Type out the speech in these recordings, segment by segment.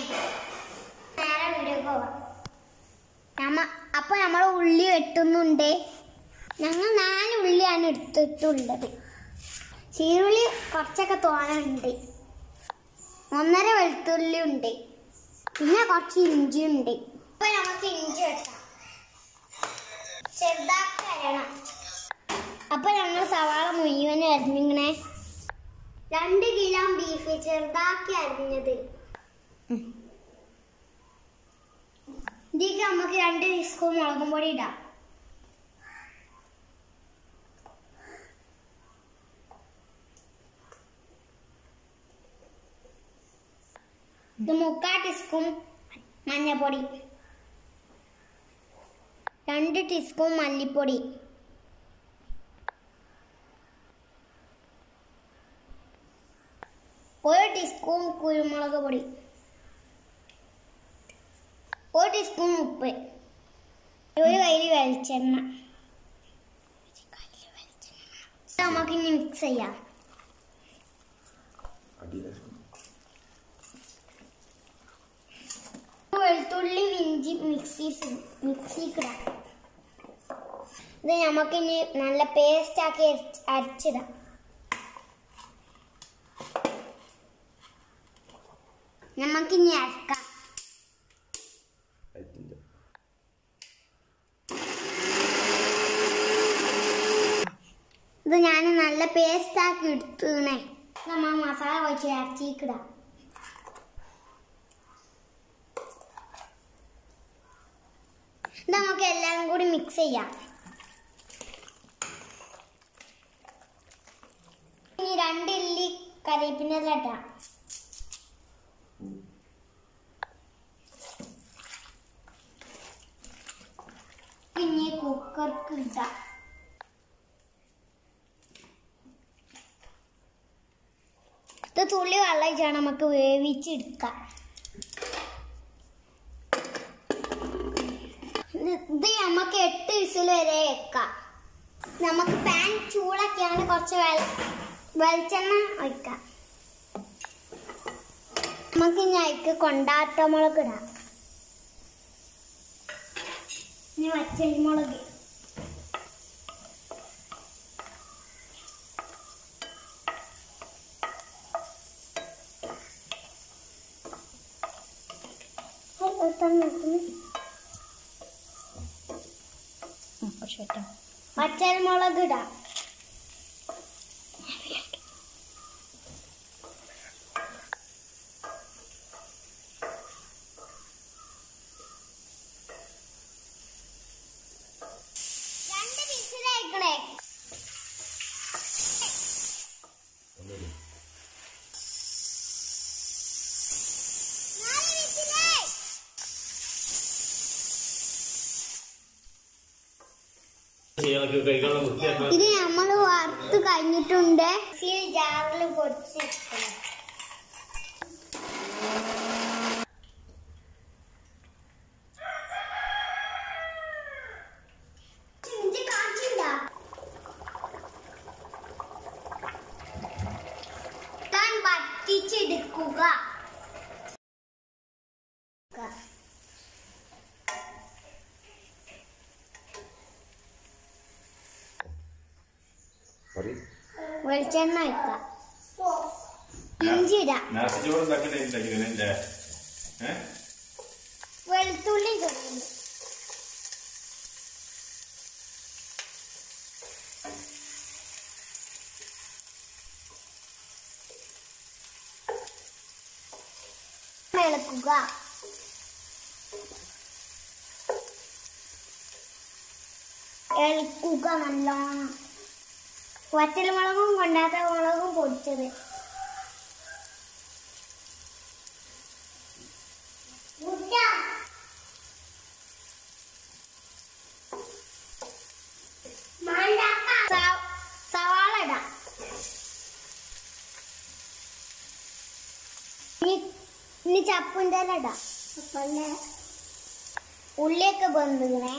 നേരെ വീഡിയോ പോവാം നമ്മ അപ്പൊ നമ്മൾ ഉള്ളി വെട്ടുന്നുണ്ട് ഞങ്ങൾ നാല് ഉള്ളിയാണ് എടുത്തിട്ടുള്ളത് ചീരുള്ളി കുറച്ചൊക്കെ തോനുണ്ട് ഒന്നര വെളുത്തുള്ളി ഉണ്ട് പിന്നെ കുറച്ച് ഇഞ്ചി ഉണ്ട് അപ്പൊ നമുക്ക് ഇഞ്ചി വെട്ടാം ചെറുതാക്കി അരയണം അപ്പൊ ഞങ്ങൾ സവാള മുഴുവൻ അരിഞ്ഞിങ്ങനെ രണ്ട് കിലോ ബീഫ് ചെറുതാക്കി അരിഞ്ഞത് ഇതിലേക്ക് നമുക്ക് രണ്ട് ടീസ്പൂൺ മുളകും പൊടി ഇടാം ഇത് മുക്കാൽ ടീസ്പൂൺ മഞ്ഞൾപ്പൊടി രണ്ട് ടീസ്പൂൺ മല്ലിപ്പൊടി ഒരു ടീസ്പൂൺ കുരുമുളക് പൊടി ഒരു ടീസ്പൂൺ ഉപ്പ് ഒരു കയ്യിൽ വെളിച്ചെണ്ണ ഇത് നമുക്ക് ഇനി മിക്സ് ചെയ്യാം വെളുത്തുള്ളി ഇഞ്ചി മിക്സി മിക്സിക്കിടാം ഇത് നമുക്കിനി നല്ല പേസ്റ്റ് ആക്കി അരച്ച് അരച്ചിടാം നമുക്കിനി അരക്കാം ഇത് ഞാൻ നല്ല പേസ്റ്റ് ആക്കി എടുത്തേ നമ്മൾ മസാല വെച്ച് അരച്ചിക്കിടാം ഇത് നമുക്ക് എല്ലാം കൂടി മിക്സ് ചെയ്യാം ഇനി രണ്ട് ഇല്ലി കറിവേപ്പിൻ്റെ ഇടാം പിന്നെ കുക്കർക്ക് ഇടാം ഇത് തുള്ളി വെള്ളം ഒഴിച്ചാണ് നമുക്ക് വേവിച്ചെടുക്കാം ഇത് ഇത് നമുക്ക് എട്ട് വിസിൽ വരെ വെക്കാം നമുക്ക് പാൻ ചൂടാക്കിയാണ് കുറച്ച് വെള- വെളിച്ചെണ്ണ ഒഴിക്കാം നമുക്ക് ഇനി അതിക്ക് കൊണ്ടാട്ടമുളക് ഇടാം ഇനി വച്ചരിമുളക് പച്ചമുളക് ഇടാം രണ്ട് വിസിലയക്കണേ നാല് വിസിലായി ഞങ്ങൾക്ക് കൈകാലം വൃത്തിയാക്കാൻ ഇത് നമ്മൾ വറുത്ത് കഴിഞ്ഞിട്ടുണ്ട് ജാറിൽ പൊടിച്ച് താൻ വറ്റിച്ചെടുക്കുക വെളിച്ചെണ്ണ ഒഴിക്കാം ഇഞ്ചി ഇടാം നാസിച്ചോറ് ഉണ്ടാക്കണ്ടേ ഉണ്ടാക്കിയത് എന്റെ ഏഹ് വെളുത്തുള്ളി ചൊല്ലുന്നു ഇളക്കുക ഇളക്കുക നല്ലോണം വറ്റൽ മുളകും കൊണ്ടാത്ത മുളകും പൊടിച്ചത് സ- സവാള ഇടാം ഇനി ഇനി ചപ്പിൻ്റെ ഇല ഇടാം അപ്പല്ലേ ഉള്ളിയൊക്കെ ബന്ധിക്കണേ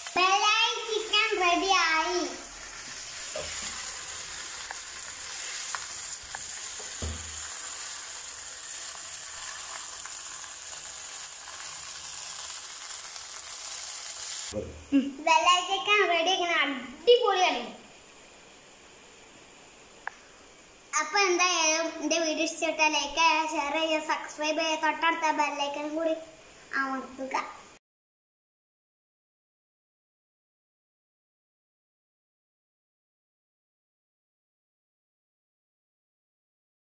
ബെലായി ചിക്കൻ റെഡിയായി ബെലായി ചിക്കൻ റെഡി ഇങ്ങനെ അടിപൊളിയാണ് അപ്പൊ എന്തായാലും എന്റെ വീഡിയോ ഇഷ്ടപ്പെട്ടാൽ ലൈക്ക് ചെയ്യുക ഷെയർ ചെയ്യുക സബ്സ്ക്രൈബ് ചെയ്യുക തൊട്ടടുത്ത ബെല്ലൈക്കനും കൂടി അമർത്തുക